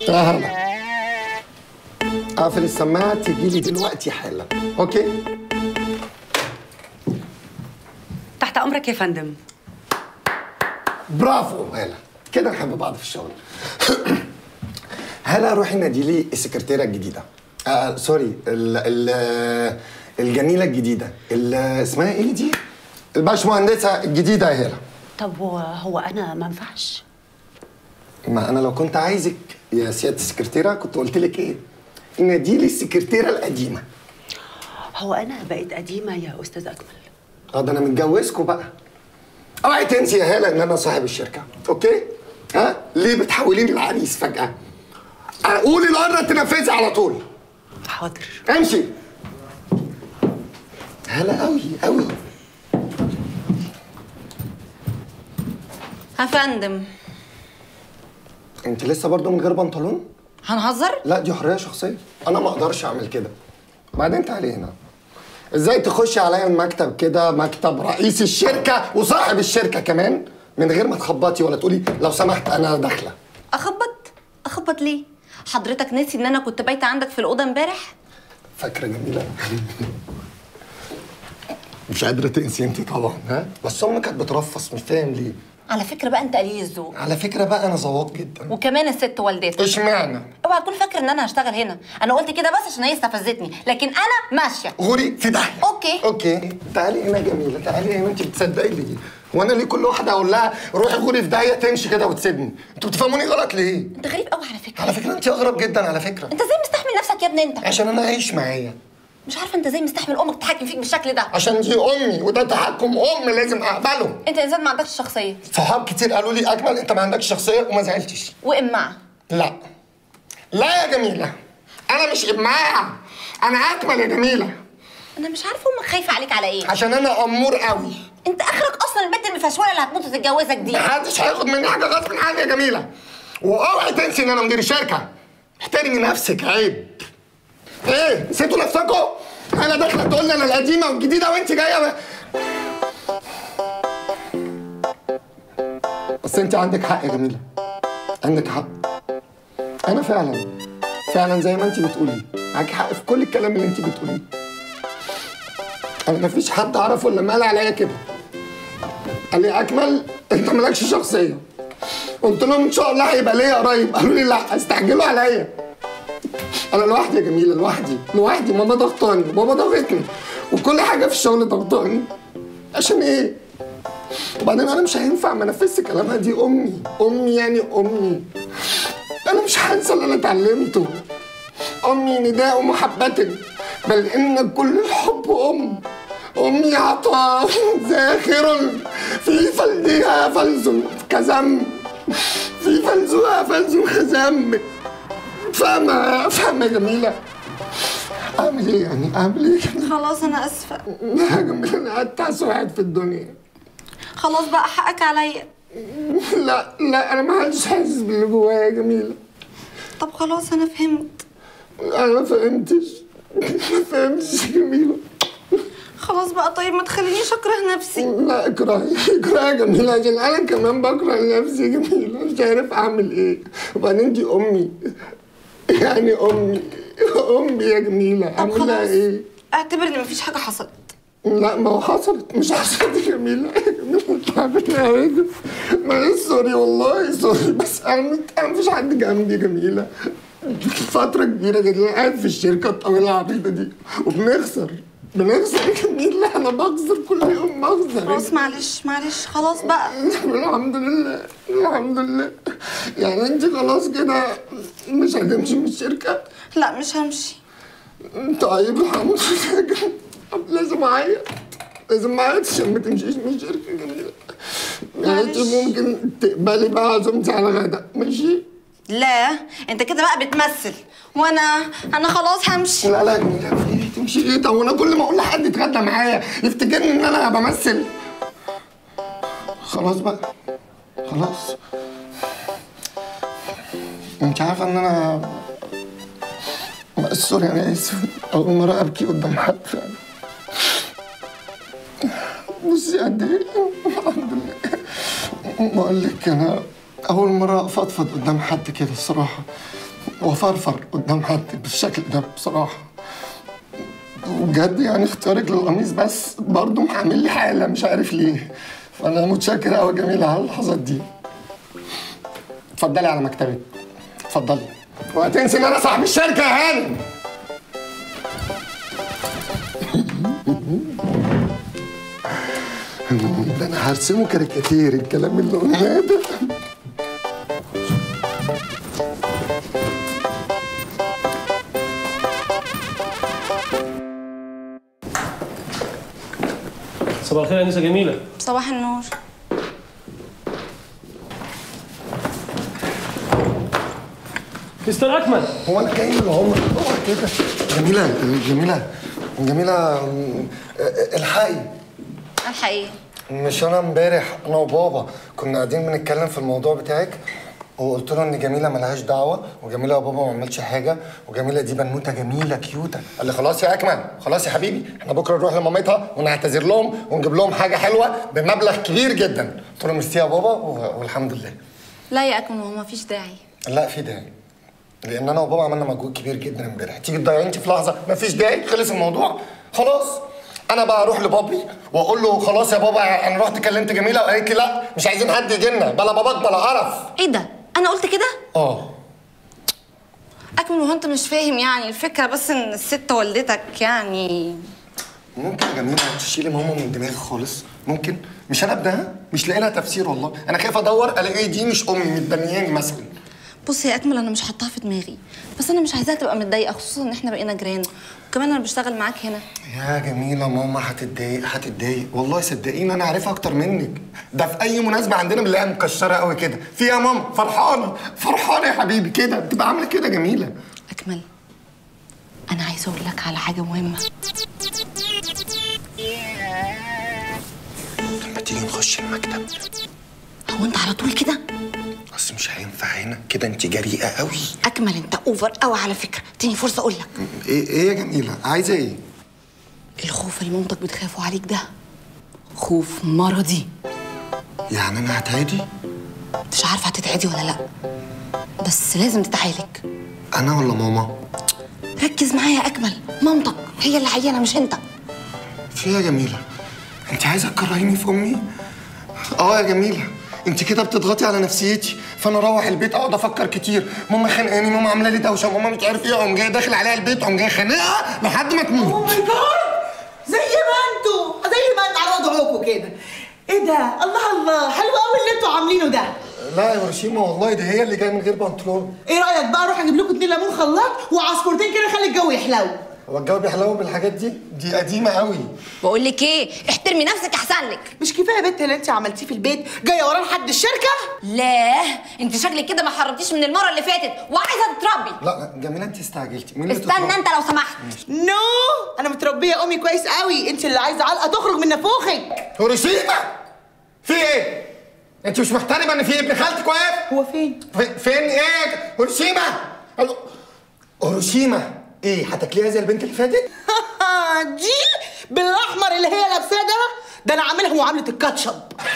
تعالى اقفل السماعه تيجي لي دلوقتي حالا اوكي تحت امرك يا فندم برافو هلا كده نحب بعض في الشغل هلا روحي نادي لي السكرتيره الجديده آه سوري ال ال الجميله الجديده ال- اسمها ايه دي الباشمهندسه الجديده يا هلا طب هو هو انا ما ينفعش ما انا لو كنت عايزك يا سياده السكرتيره كنت قلت لك ايه نادي لي السكرتيره القديمه هو انا بقيت قديمه يا استاذ اكمل اه ده انا متجوزكوا بقى اوعي تنسي يا هاله ان انا صاحب الشركه اوكي ها ليه بتحوليني العريس فجاه قولي الامر تنفذي على طول حاضر امشي هلا قوي قوي يا فندم انت لسه برضه من غير بنطلون هنهزر لا دي حريه شخصيه انا ما اقدرش اعمل كده بعدين تعالي هنا ازاي تخشي عليا المكتب كده مكتب رئيس الشركه وصاحب الشركه كمان من غير ما تخبطي ولا تقولي لو سمحت انا داخله اخبط اخبط ليه حضرتك ناسي ان انا كنت بايته عندك في الاوضه امبارح فاكره جميله مش قادره تنسي انت طبعا ها بس امك كانت بترفص مش فاهم ليه على فكره بقى انت قليل الذوق على فكره بقى انا ذواق جدا وكمان الست والدتك اشمعنى اوعى تكون فاكر ان انا هشتغل هنا انا قلت كده بس عشان هي استفزتني لكن انا ماشيه غوري في داهيه أوكي. اوكي تعالي هنا يا جميله تعالي هنا انت بتصدقي ليه وانا ليه كل واحده اقول لها روحي غوري في داهيه تمشي كده وتسيبني انتوا بتفهموني غلط ليه انت غريب قوي على فكره على فكره انت اغرب جدا على فكره انت ازاي مستحمل نفسك يا ابني انت عشان انا عايش معايا مش عارفه انت ازاي مستحمل امك تتحكم فيك بالشكل ده عشان دي امي وده تحكم ام لازم اقبله انت انسان ما عندكش شخصيه صحاب كتير قالوا لي اجمل انت ما عندكش شخصيه وما زعلتش وامع لا لا يا جميله انا مش ابماع انا اكمل يا جميله انا مش عارفه امك خايفه عليك على ايه عشان انا امور قوي انت اخرك اصلا البنت المفشوله اللي هتموت وتتجوزك دي محدش هياخد مني حاجه غصب عني يا جميله واوعي تنسي ان انا مدير الشركه احترمي نفسك عيب ايه نسيتوا نفسكم انا داخله تقول لي انا القديمه والجديده وانت جايه ب... بس انت عندك حق يا جميله عندك حق انا فعلا فعلا زي ما انت بتقولي معاك حق في كل الكلام اللي انت بتقوليه انا مفيش حد اعرفه الا قال عليا كده قال لي اكمل انت مالكش شخصيه قلت لهم ان شاء الله هيبقى ليا قريب قالوا لي لا استعجلوا عليا انا لوحدي يا جميله لوحدي لوحدي ماما ضغطاني بابا ضغطني وكل حاجه في الشغل ضغطاني عشان ايه وبعدين انا مش هينفع ما انفذش كلامها دي امي امي يعني امي انا مش هنسى اللي انا اتعلمته امي نداء ومحبه بل ان كل الحب ام امي عطاء زاخر في فلدها فلز كزم في فلزها فلز كزم فاهمة فاهمة يا جميلة أعمل إيه يعني أعمل إيه؟ خلاص انا اسفه لا يا جميلة أنا أتعس واحد في الدنيا خلاص بقى حقك عليا لا لا أنا ما حدش حاسس باللي جوايا يا جميلة طب خلاص انا فهمت أنا ما فهمتش ما فهمتش يا جميلة خلاص بقى طيب ما تخلينيش اكره نفسي لا اكرهي اكرهي يا جميلة عشان أنا كمان بكره نفسي يا جميلة مش عارف أعمل إيه وبعدين دي أمي يعني أمي أمي يا جميلة طب أعمل لها خلاص إيه؟ اعتبر ان مفيش حاجه حصلت لا ما هو حصلت مش حصلت يا جميلة يا جميلة تعبت يا عيد معلش سوري والله سوري بس أنا أنا مفيش حد جنبي يا جميلة فترة كبيرة جدا قاعد في الشركة الطويلة العريضة دي وبنخسر بنخسر يا جميلة أنا بخسر كل يوم بخسر خلاص معلش معلش خلاص بقى الحمد لله الحمد لله يعني انت خلاص كده مش هتمشي من الشركة لا مش همشي طيب الحمد لله طب لازم اعيط لازم اعيط عشان ما تمشيش من الشركة جميلة يعني انت معلش. ممكن تقبلي بقى عزومتي على غدا ماشي؟ لا انت كده بقى بتمثل وانا انا خلاص همشي لا لا جميلة في ايه تمشي ايه طب وانا كل ما اقول لحد يتغدى معايا يفتكرني ان انا بمثل خلاص بقى خلاص انت عارفه ان انا سوري انا اسف اول مره ابكي قدام حد فعلا بصي قد ايه الحمد لله بقول لك انا اول مره افضفض قدام حد كده الصراحه وفرفر قدام حد بالشكل ده بصراحة وبجد يعني اختيارك للقميص بس برضه محمل لي حالة مش عارف ليه فأنا متشكر أوي يا جميلة على اللحظات دي اتفضلي على مكتبك اتفضلي وهتنسي إن أنا صاحب الشركة يا هانم ده أنا هرسمه كاريكاتير الكلام اللي قلناه ده صباح الخير يا انسه جميله صباح النور مستر اكمل هو انا جاي من العمر اوعى كده جميله جميله جميله م- الحقي الحقيقة مش انا امبارح انا وبابا كنا قاعدين بنتكلم في الموضوع بتاعك وقلت له ان جميله ملهاش دعوه وجميله يا بابا ما عملش حاجه وجميله دي بنوته جميله كيوته قال لي خلاص يا اكمل خلاص يا حبيبي احنا بكره نروح لمامتها ونعتذر لهم ونجيب لهم حاجه حلوه بمبلغ كبير جدا قلت له ميرسي يا بابا و- والحمد لله لا يا أكمل هو مفيش داعي لا في داعي لان انا وبابا عملنا مجهود كبير جدا امبارح تيجي تضيعي انت في لحظه مفيش داعي خلص الموضوع خلاص انا بقى اروح لبابي واقول له خلاص يا بابا انا رحت كلمت جميله وقالت لي لا مش عايزين حد يجي لنا بلا باباك بلا قرف إيه ده؟ أنا قلت كده؟ اه أكمل هو أنت مش فاهم يعني الفكرة بس إن الست والدتك يعني ممكن يا جميله تشيلي ماما من دماغي خالص ممكن مش انا ابنها مش لاقي لها تفسير والله انا خايف ادور الاقي دي مش امي متبنياني مثلا بص يا أكمل أنا مش حاطاها في دماغي بس أنا مش عايزاها تبقى متضايقة خصوصا إن إحنا بقينا جيران وكمان أنا بشتغل معاك هنا يا جميلة ماما هتتضايق هتتضايق والله صدقيني انا عارفها اكتر منك ده في اي مناسبة عندنا بنلاقيها مكشرة قوي كده في يا ماما فرحانة فرحانة يا حبيبي كده بتبقى عاملة كده جميلة أكمل أنا عايزة أقول لك على حاجة مهمة لما تيجي نخش المكتب هو أنت على طول كده؟ بس مش هينفع هنا كده انت جريئة قوي أكمل أنت أوفر قوي على فكرة اديني فرصة أقول لك ايه ايه يا جميلة عايزة ايه الخوف اللي مامتك بتخافوا عليك ده خوف مرضي يعني انا هتعدي مش عارفة هتتعدي ولا لأ بس لازم تتعالج انا ولا ماما ركز معايا يا أكمل مامتك هي اللي عيانة مش أنت في إيه يا جميلة انت عايزة تكرهيني في امي اه يا جميلة انت كده بتضغطي على نفسيتي فانا اروح البيت اقعد افكر كتير ماما خانقاني ماما عامله لي دوشه ماما مش عارف ايه اقوم جاي داخل عليها البيت اقوم جاي خانقها لحد ما تموت ماي جاد زي ما انتوا زي ما انتوا على وضعكم كده ايه ده الله الله حلو قوي اللي انتوا عاملينه ده لا يا هيروشيما والله ده هي اللي جايه من غير بنطلون ايه رايك بقى اروح اجيب لكم اتنين ليمون خلاط وعصفورتين كده خلي الجو يحلو هو الجو بيحلو بالحاجات دي دي قديمه قوي بقول لك إيه احترمي نفسك أحسن لك مش كفايه يا بنت اللي انت عملتيه في البيت جايه ورا لحد الشركه لا انت شكلك كده ما حرمتيش من المره اللي فاتت وعايزه تتربي لا جميله انت استعجلتي مين اللي استنى تطلع؟ انت لو سمحت نو انا متربيه امي كويس قوي انت اللي عايزه علقه تخرج من نافوخك هيروشيما في ايه انت مش محترمه ان في ابن خالتك واقف هو فين في- فين ايه هيروشيما الو هيروشيما ايه هتاكليها زي البنت اللي فاتت دي بالاحمر اللي هي لابساه ده ده انا عاملها معامله الكاتشب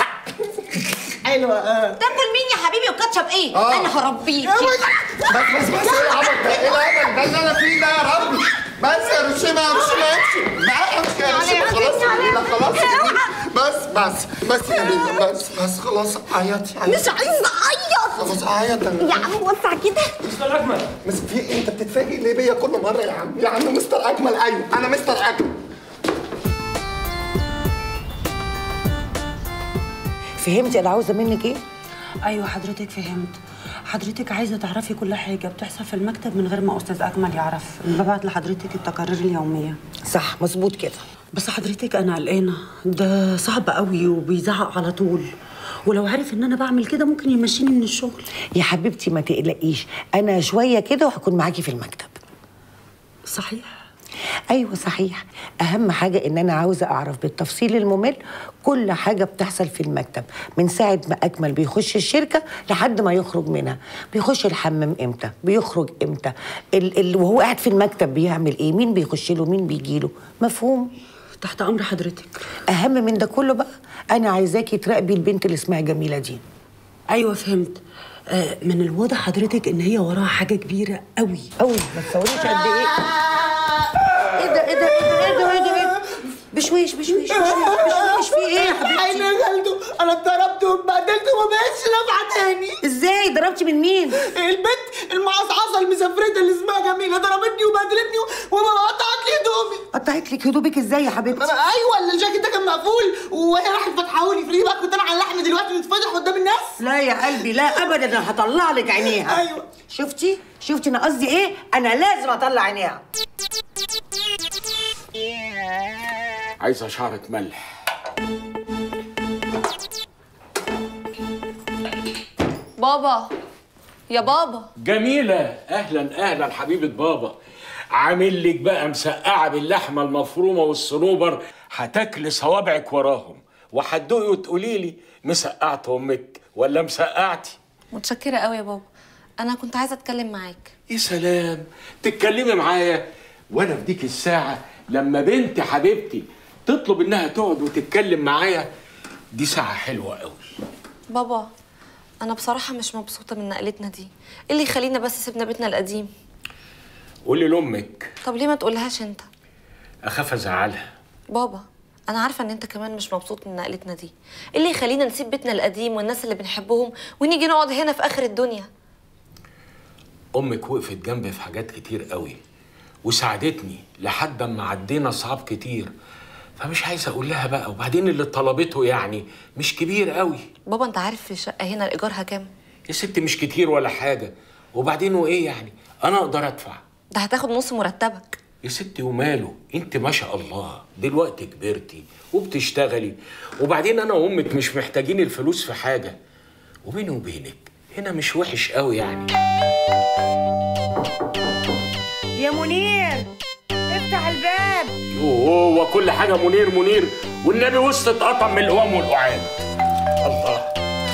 حلوه اه تاكل مين يا حبيبي وكاتشب ايه آه. انا هربيك بس بس بس ايه العبط ده ايه الهبل ده اللي انا فيه ده يا رب بس يا هيروشيما يا هيروشيما امشي لا امشي يا هيروشيما خلاص يا جميلة خلاص يا جميلة بس بس بس يا جميلة بس بس خلاص عيطي عيطي مش عايزه اعيط خلاص عيط يا عم وسع كده مستر اكمل بس في إيه؟ انت بتتفاجئ ليه بيا كل مره يا عم يا عم مستر اكمل ايوه انا مستر اكمل فهمتي انا عاوزه منك ايه ايوه حضرتك فهمت حضرتك عايزه تعرفي كل حاجه بتحصل في المكتب من غير ما استاذ اكمل يعرف ببعت لحضرتك التقارير اليوميه صح مظبوط كده بس حضرتك انا قلقانه ده صعب قوي وبيزعق على طول ولو عرف ان انا بعمل كده ممكن يمشيني من الشغل يا حبيبتي ما تقلقيش انا شويه كده وهكون معاكي في المكتب صحيح ايوه صحيح اهم حاجه ان انا عاوزه اعرف بالتفصيل الممل كل حاجه بتحصل في المكتب من ساعه ما اكمل بيخش الشركه لحد ما يخرج منها بيخش الحمام امتى بيخرج امتى ال ال وهو قاعد في المكتب بيعمل ايه مين بيخش له مين بيجي له مفهوم تحت امر حضرتك اهم من ده كله بقى انا عايزاكي تراقبي البنت اللي اسمها جميله دي ايوه فهمت آه من الواضح حضرتك ان هي وراها حاجه كبيره قوي قوي ما تصوريش قد ايه ايه ده ايه ده ايه ده ايه ده ايه ده إيه؟ بشويش بشويش بشويش بشويش في ايه يا عيني حبيبتي يا خالته انا اتضربت واتبهدلت وما بقتش نافعه تاني ازاي ضربتي من مين البت المعصعصه المسفرته اللي اسمها جميله ضربتني وبهدلتني وما قطعت لي هدومي قطعت لك هدومك ازاي يا حبيبتي ايوه الجاكيت ده كان مقفول وهي راحت فتحهولي في بقى كنت انا على اللحم دلوقتي متفتح قدام الناس لا يا قلبي لا ابدا انا هطلع لك عينيها أيوة. شفتي شفتي انا قصدي ايه انا لازم اطلع عينيها عايزه شعرة ملح بابا يا بابا جميلة أهلا أهلا حبيبة بابا عامل لك بقى مسقعة باللحمة المفرومة والصنوبر هتاكلي صوابعك وراهم وهتدوقي وتقولي لي مسقعت أمك ولا مسقعتي متشكره قوي يا بابا انا كنت عايزه اتكلم معاك يا سلام تتكلمي معايا وأنا في ديك الساعة لما بنت حبيبتي تطلب إنها تقعد وتتكلم معايا دي ساعة حلوة قوي بابا انا بصراحه مش مبسوطه من نقلتنا دي ايه اللي يخلينا بس سيبنا بيتنا القديم قولي لأمك طب ليه ما تقولهاش انت أخاف أزعلها بابا انا عارفه ان انت كمان مش مبسوط من نقلتنا دي ايه اللي يخلينا نسيب بيتنا القديم والناس اللي بنحبهم ونيجي نقعد هنا في اخر الدنيا امك وقفت جنبي في حاجات كتير قوي وساعدتني لحد ما عدينا صعاب كتير فمش عايز اقول لها بقى وبعدين اللي طلبته يعني مش كبير قوي بابا انت عارف في الشقه هنا ايجارها كام يا ست مش كتير ولا حاجه وبعدين وايه يعني انا اقدر ادفع ده هتاخد نص مرتبك يا ستي وماله انت ما شاء الله دلوقتي كبرتي وبتشتغلي وبعدين انا وامك مش محتاجين الفلوس في حاجه وبيني وبينك هنا مش وحش قوي يعني يا منير افتح الباب هو كل حاجة منير منير والنبي وسط اتقطم من القوام والقعاد الله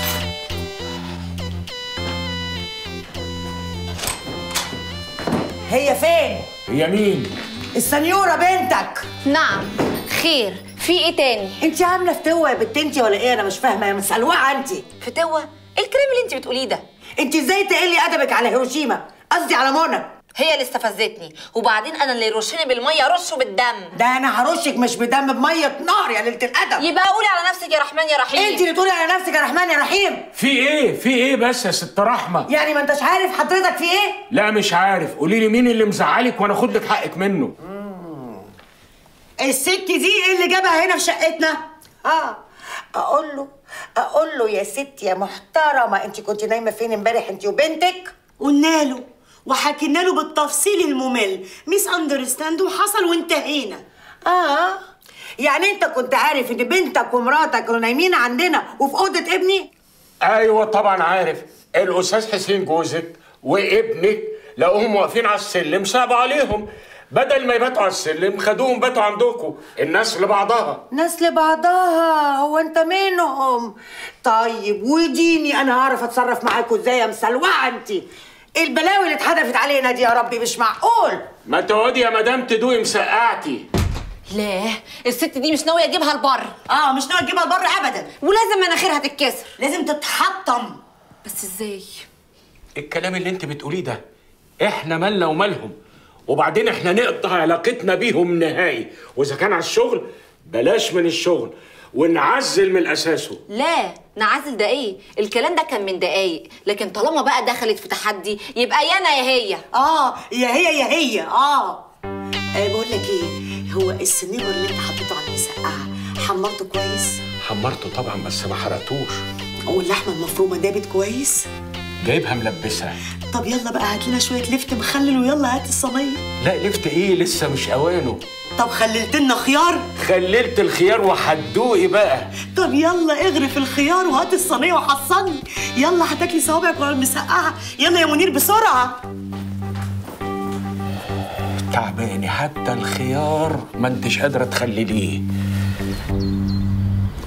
هي فين هي مين؟ السنيوره بنتك نعم خير في ايه تاني انت عامله فتوه يا بنت انت ولا ايه انا مش فاهمه يا مسلوعه انت فتوه ايه الكلام اللي انت بتقوليه ده انت ازاي تقلي ادبك على هيروشيما قصدي على منى هي اللي استفزتني وبعدين انا اللي يرشني بالميه رشه بالدم ده انا هرشك مش بدم بميه نار يا ليله الادب يبقى قولي على نفسك يا رحمن يا رحيم انت اللي تقولي على نفسك يا رحمن يا رحيم في ايه؟ في ايه بس يا ست رحمة؟ يعني ما انتش عارف حضرتك في ايه لا مش عارف قولي لي مين اللي مزعلك وانا اخد لك حقك منه الست دي ايه اللي جابها هنا في شقتنا اه اقول له اقول له يا ست يا محترمه انت كنت نايمه فين امبارح انت وبنتك قلنا له وحكينا له بالتفصيل الممل ميس اندرستاند وحصل وانتهينا اه يعني انت كنت عارف ان بنتك ومراتك كانوا نايمين عندنا وفي اوضه ابني ايوه طبعا عارف الاستاذ حسين جوزك وابنك لقوهم واقفين على السلم صعب عليهم بدل ما يباتوا على السلم خدوهم باتوا عندكم الناس لبعضها ناس لبعضها هو انت منهم طيب وديني انا هعرف اتصرف معاكوا ازاي يا مسلوعه انت البلاوي اللي اتحدفت علينا دي يا ربي مش معقول ما تقعدي يا مدام تدوقي مسقعتي لا الست دي مش ناويه اجيبها البر اه مش ناوي تجيبها لبره ابدا ولازم مناخيرها تتكسر لازم تتحطم بس ازاي الكلام اللي انت بتقوليه ده احنا مالنا ومالهم وبعدين احنا نقطع علاقتنا بيهم نهائي واذا كان على الشغل بلاش من الشغل ونعزل من اساسه لا نعزل ده ايه الكلام ده كان من دقايق لكن طالما بقى دخلت في تحدي يبقى يا انا يا هي اه يا هي يا هي اه, آه بقول لك ايه هو السنيبر اللي انت حطيته على المسقعه حمرته كويس حمرته طبعا بس ما حرقتوش واللحمه المفرومه دابت كويس جايبها ملبسها طب يلا بقى هات لنا شويه لفت مخلل ويلا هات الصينيه لا لفت ايه لسه مش اوانه طب خللت لنا خيار خللت الخيار وحدوقي بقى طب يلا اغرف الخيار وهات الصينيه وحصلني يلا هتاكلي صوابعك ولا المسقعه يلا يا منير بسرعه تعباني حتى الخيار ما انتش قادره تخلليه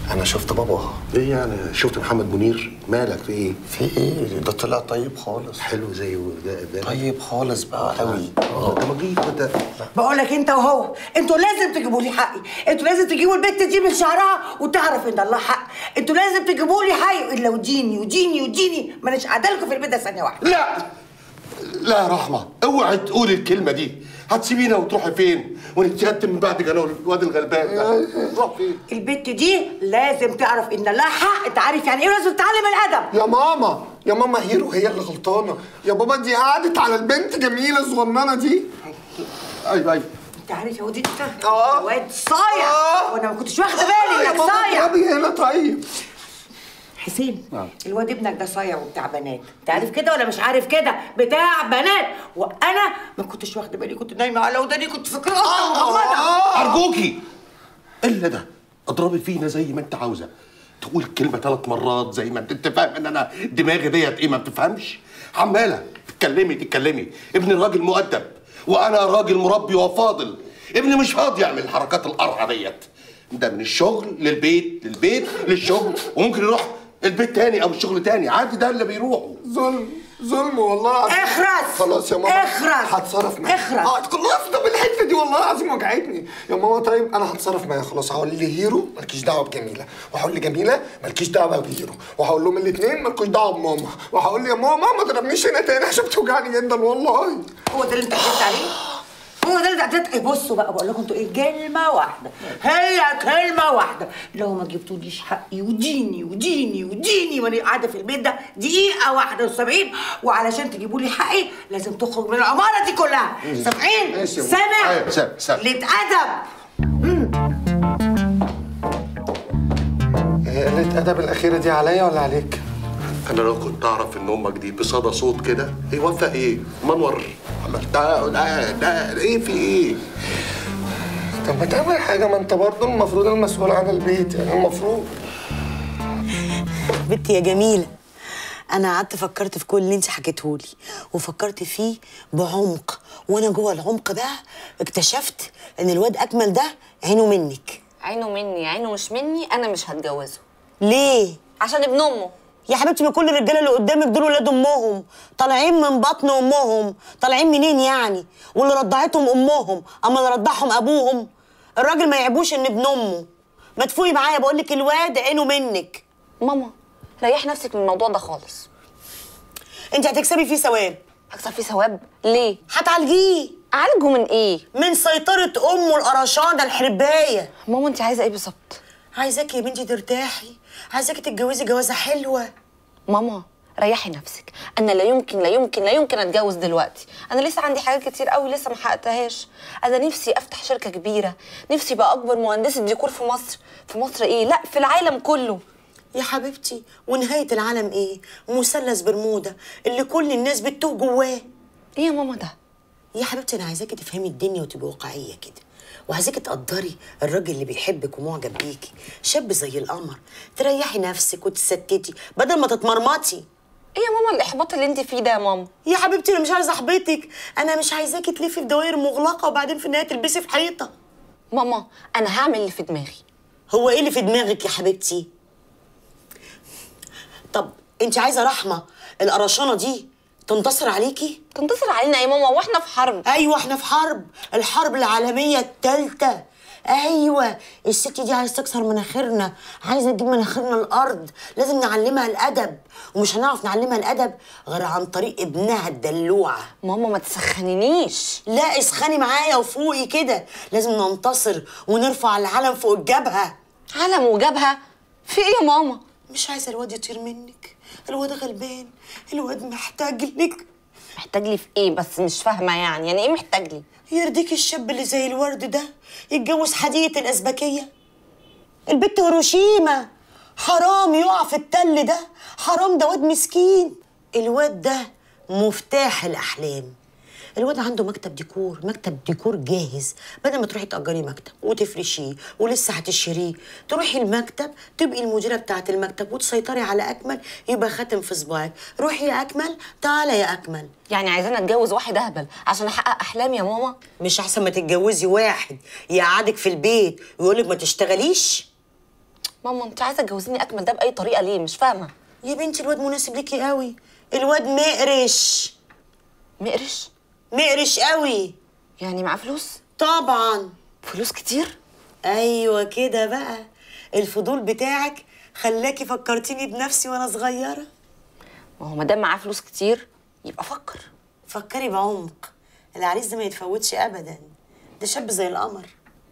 انا شفت بابا ايه يعني شفت محمد منير مالك في ايه في ايه ده طلع طيب خالص حلو زي ده ده طيب خالص بقى قوي اه ده مجيد ده بقول لك انت وهو انتوا لازم تجيبوا لي حقي انتوا لازم تجيبوا البت دي من شعرها وتعرف ان الله حق انتوا لازم تجيبوا لي حقي الا وديني وديني وديني ما اناش قاعده لكم في البيت ده ثانيه واحده لا لا يا رحمه اوعي تقولي الكلمه دي هتسيبينا وتروحي فين ونتيتم من بعد جنون الواد الغلبان ده روح فين البت دي لازم تعرف ان لها حق انت عارف يعني ايه لازم تتعلم الادب يا ماما يا ماما هيرو هي اللي غلطانه يا بابا دي قعدت على البنت جميله الصغننه دي ايوه ايوه انت عارف يا ودي انت اه. واد صايع اه. وانا ما كنتش واخده بالي يا انك بابا صايع اضربي هنا طيب حسين الواد ابنك ده صايع وبتاع بنات انت عارف كده ولا مش عارف كده بتاع بنات وانا ما كنتش واخده بالي كنت نايمه على وداني كنت فاكراها مغمضه ارجوكي الا ده اضربي فينا زي ما انت عاوزه تقول الكلمه ثلاث مرات زي ما انت انت فاهم ان انا دماغي ديت ايه ما بتفهمش عماله تتكلمي تتكلمي ابن الراجل مؤدب وانا راجل مربي وفاضل ابني مش فاضي يعمل الحركات القرعه ديت ده من الشغل للبيت للبيت للشغل وممكن يروح البيت تاني او الشغل تاني عادي ده اللي بيروحوا ظلم ظلم والله العظيم اخرس خلاص يا ماما اخرس هتصرف معايا اخرس اه خلاص طب الحته دي والله العظيم وجعتني يا ماما طيب انا هتصرف معايا خلاص هقول لهيرو مالكيش دعوه بجميله وهقول لجميله مالكيش دعوه بهيرو وهقول لهم الاثنين مالكوش دعوه بماما وهقول يا ماما ما تضربنيش هنا تاني عشان بتوجعني جدا والله هو ده اللي انت حكيت عليه هو ده اللي انت حكيت بصوا بقى بقول لكم انتوا ايه كلمه واحده هي كلمه واحده لو ما جبتوليش حقي وديني وديني وديني وانا قاعده في البيت ده دقيقه واحده وسبعين وعلشان تجيبوا لي حقي لازم تخرج من العماره دي كلها سامعين ماشي يا سامع ايوه سامع سامع لاتأدب هي قلة ادب الاخيره دي عليا ولا عليك؟ انا لو كنت اعرف ان امك دي بصدى صوت كده هي وافقه ايه منور عملتها ده ده ايه في ايه طب ما تعمل حاجه ما انت برضه المفروض المسؤول عن البيت يعني المفروض بنتي يا جميلة أنا قعدت فكرت في كل اللي أنت حكيتهولي وفكرت فيه بعمق وأنا جوه العمق ده اكتشفت إن الواد أكمل ده عينه منك عينه مني عينه مش مني انا مش هتجوزه ليه؟ عشان ابن امه يا حبيبتي ما كل الرجاله اللي قدامك دول ولاد امهم طالعين من بطن امهم طالعين منين يعني واللي رضعتهم امهم اما اللي رضعهم ابوهم الراجل ما يعيبوش ان ابن امه ما تفوقي معايا بقول لك الواد عينه منك ماما ريح نفسك من الموضوع ده خالص انت هتكسبي فيه ثواب هكسب فيه ثواب ليه هتعالجيه اعالجه من ايه من سيطرة أمه القرشانة الحرباية ماما انت عايزه ايه بالظبط عايزاكي يا بنتي ترتاحي عايزاكي تتجوزي جوازة حلوة ماما ريحي نفسك انا لا يمكن لا يمكن لا يمكن اتجوز دلوقتي انا لسه عندي حاجات كتير قوي لسه ما حققتهاش انا نفسي افتح شركه كبيره نفسي ابقى اكبر مهندسه ديكور في مصر في مصر ايه لا في العالم كله يا حبيبتي ونهاية العالم ايه؟ مثلث برمودا اللي كل الناس بتتوه جواه ايه يا ماما ده يا حبيبتي انا عايزاكي تفهمي الدنيا وتبقي واقعية كده وعايزاكي تقدري الراجل اللي بيحبك ومعجب بيكي شاب زي القمر تريحي نفسك وتستتي بدل ما تتمرمطي ايه يا ماما الاحباط اللي انت فيه ده يا ماما يا حبيبتي انا مش عايزه احبطك انا مش عايزاكي تلفي في دوائر مغلقه وبعدين في النهايه تلبسي في حيطه ماما انا هعمل اللي في دماغي هو ايه اللي في دماغك يا حبيبتي طب انت عايزه رحمه القرشانه دي تنتصر عليكي تنتصر علينا يا ماما واحنا في حرب ايوه احنا في حرب الحرب العالميه الثالثه ايوه الست دي عايزه تكسر مناخيرنا عايزه تجيب مناخيرنا الارض لازم نعلمها الادب ومش هنعرف نعلمها الادب غير عن طريق ابنها الدلوعه ماما ما تسخنينيش لا اسخني معايا وفوقي كده لازم ننتصر ونرفع العلم فوق الجبهه علم وجابها في ايه يا ماما مش عايزه الواد يطير منك الواد غلبان الواد محتاج لك محتاج لي في ايه بس مش فاهمه يعني يعني ايه محتاج لي يرضيك الشاب اللي زي الورد ده يتجوز حديقة الأزبكية البت هيروشيما حرام يقع في التل ده حرام ده واد مسكين الواد ده مفتاح الأحلام الواد عنده مكتب ديكور مكتب ديكور جاهز بدل ما تروحي تأجري مكتب وتفرشيه ولسه هتشتريه تروحي المكتب تبقي المديرة بتاعة المكتب وتسيطري على أكمل يبقى خاتم في صباعك روحي يا أكمل تعالى يا أكمل يعني عايزانا اتجوز واحد اهبل عشان احقق احلامي يا ماما مش احسن ما تتجوزي واحد يقعدك في البيت ويقولك ما تشتغليش ماما انت عايزه تجوزيني اكمل ده باي طريقه ليه مش فاهمه يا بنتي الواد مناسب ليكي قوي الواد مقرش مقرش مقرش قوي يعني معاه فلوس طبعا فلوس كتير ايوه كده بقى الفضول بتاعك خلاكي فكرتيني بنفسي وانا صغيره ما هو ما دام معاه فلوس كتير يبقى فكر فكري بعمق العريس ده ما يتفوتش ابدا ده شاب زي القمر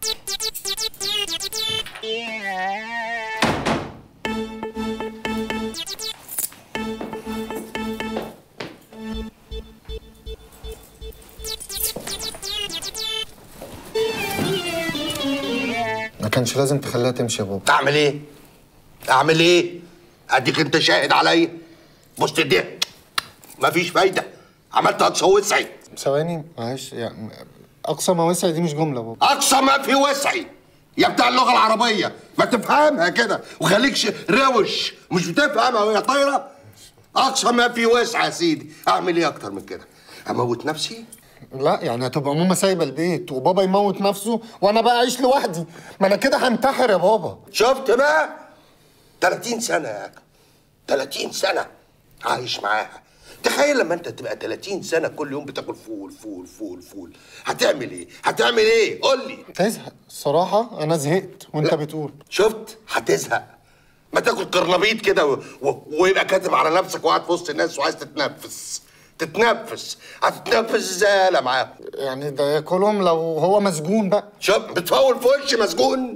ما كانش لازم تخليها تمشي يا بابا اعمل ايه اعمل ايه اديك انت شاهد عليا بص دي مفيش فايده عملت اقصى وسعي ثواني معلش يعني اقصى ما وسع دي مش جمله يا بابا اقصى ما في وسعي يا بتاع اللغه العربيه ما تفهمها كده وخليكش روش مش بتفهمها وهي طايره اقصى ما في وسع يا سيدي اعمل ايه اكتر من كده اموت نفسي لا يعني هتبقى ماما سايبه البيت وبابا يموت نفسه وانا بقى اعيش لوحدي ما انا كده هنتحر يا بابا شفت بقى 30 سنه يا أخي. 30 سنه عايش معاها تخيل لما انت تبقى 30 سنه كل يوم بتاكل فول فول فول فول هتعمل ايه هتعمل ايه قول لي تزهق الصراحه انا زهقت وانت بتقول شفت هتزهق ما تاكل قرنبيط كده و... و... ويبقى كاتم على نفسك وقاعد في وسط الناس وعايز تتنفس تتنفس هتتنفس ازاي لا معاهم يعني ده ياكلهم لو هو مسجون بقى شوف بتفول في وش مسجون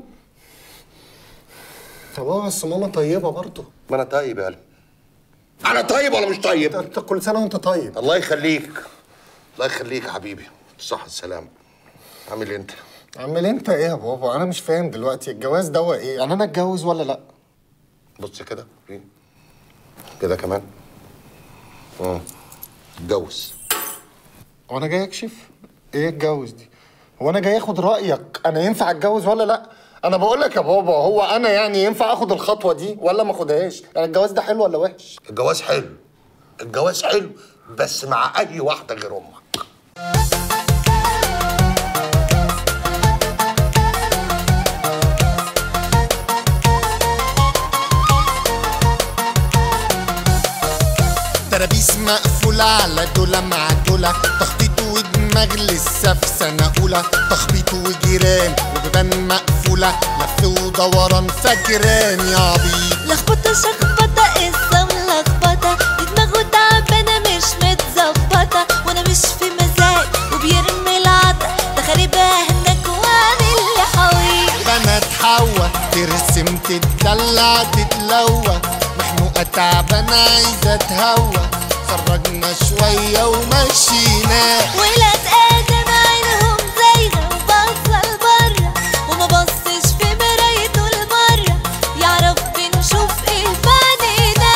يا بابا بس ماما طيبه برضه ما انا طيب يا قلبي انا طيب ولا مش طيب انت كل سنه وانت طيب الله يخليك الله يخليك يا حبيبي صح السلام عامل إيه انت عامل انت ايه يا بابا انا مش فاهم دلوقتي الجواز ده هو ايه يعني انا اتجوز ولا لا بص كده إيه؟ كده كمان اه اتجوز وانا جاي اكشف ايه اتجوز دي هو انا جاي اخد رايك انا ينفع اتجوز ولا لا انا بقول لك يا بابا هو انا يعني ينفع اخد الخطوه دي ولا ما اخدهاش يعني الجواز ده حلو ولا وحش الجواز حلو الجواز حلو بس مع اي واحده غير امك ترابيس مقفولة على دولة مع دولة تخطيط ودماغ لسه في سنة أولى تخبيط وجيران وبيبان مقفولة لف ودوران فاكران يا عبيط لخبطة شخبطة قصة ملخبطة دماغه تعبانة مش متظبطة وانا مش في مزاج وبيرمي العطا ده خاربها هناك وعامل لي حويط بنات حوا ترسم تتدلع تتلوى مخنوقة تعبانة عايزة تهوى خرجنا شوية ومشينا ولاد ادم عينهم زايغة وباصة لبرا وما بصش في مرايته المرة يعرف بنشوف ايه بعدنا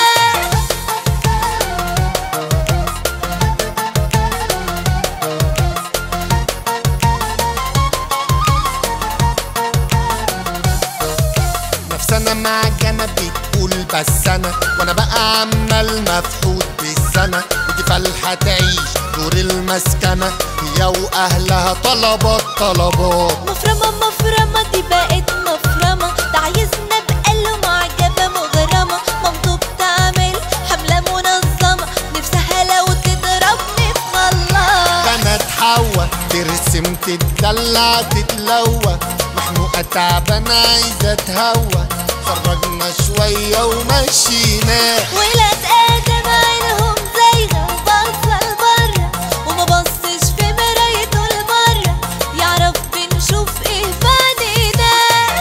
نفسنا معجنة بتقول بس أنا وأنا بقى عمال مفحوط بالسنة ودي فالحة تعيش دور المسكنة هي وأهلها طلبات طلبات مفرمة مفرمة دي بقت مفرمة ده عايزنا بقاله معجبة مغرمة مامته بتعمل حملة منظمة نفسها لو تضربني في خلاص بنات حوا ترسم تتدلع تتلوى مخنوقة تعبانة عايزة تهوى خرجنا شوية ومشينا ولاد ادم عينهم زايغة وباصة لبرا وما بصش في مرايته المرة يعرف بنشوف ايه بعدنا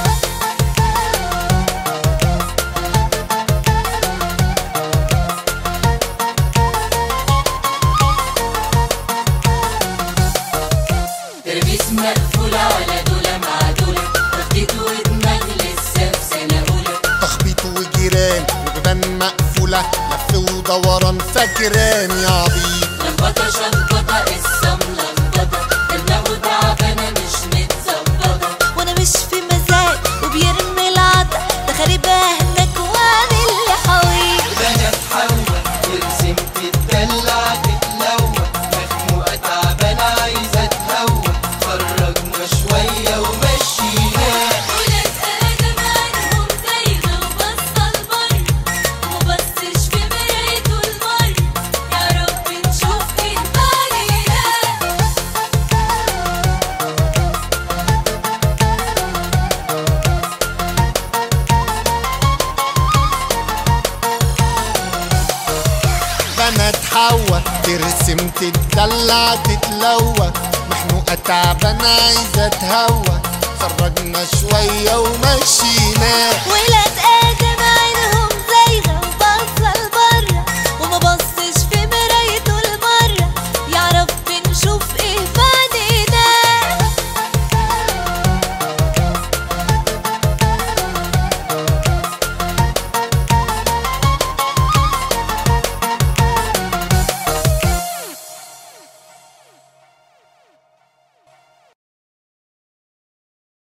ترابيس مقفولة ولا دولة مع دولة تخطيط ودماغ لسه في سنة أولى تخبيط وجيران وبيبان مقفولة لف ودوران فاكران يا عبيط لخبطة شخبطة قصة ملخبطة دماغه تعبانة مش متظبطة وانا مش في مزاج وبيرمي العطا ده خاربها هناك وعامل لي حويط بنات حوا ترسم تتدلع تتلوى مخنوقة تعبانة عايزة تهوى خرجنا شوية ومشينا ولاد ادم عينهم زايغة طالعة تتلوى مخنوقة تعبانة عايزة تهوى خرجنا شوية ومشينا ولا تقال